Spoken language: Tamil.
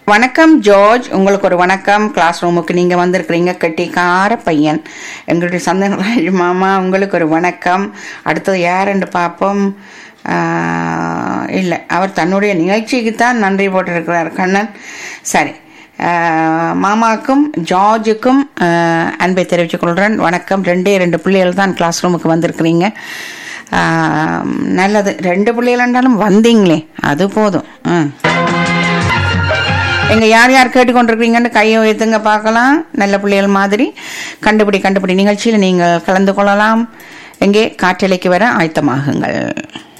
வணக்கம் ஜார்ஜ் உங்களுக்கு ஒரு வணக்கம் கிளாஸ் ரூமுக்கு நீங்கள் வந்திருக்கிறீங்க கெட்டிக்கார பையன் எங்களுடைய சந்தனராஜ் மாமா உங்களுக்கு ஒரு வணக்கம் அடுத்தது யாருன்னு பார்ப்போம் இல்லை அவர் தன்னுடைய நிகழ்ச்சிக்கு தான் நன்றி போட்டிருக்கிறார் கண்ணன் சரி ஆஹ், மாமாவுக்கும் ஜார்ஜுக்கும் ஆஹ், அன்பை தெரிவித்துக் கொள்கிறேன் வணக்கம் ரெண்டே ரெண்டு பிள்ளைகள் தான் கிளாஸ் ரூமுக்கு வந்திருக்கிறீங்க ஆஹ், நல்லது ரெண்டு பிள்ளைகள் இருந்தாலும் வந்தீங்களே அது போதும் ம் எங்க யார் யார் கேட்டுக்கொண்டிருக்கீங்கன்னு கையை உயர்த்துங்க பார்க்கலாம் நல்ல பிள்ளைகள் மாதிரி கண்டுபிடி கண்டுபிடி நிகழ்ச்சியில் நீங்கள் கலந்து கொள்ளலாம் எங்கே காற்றலைக்கு வர ஆயத்தமாகுங்கள்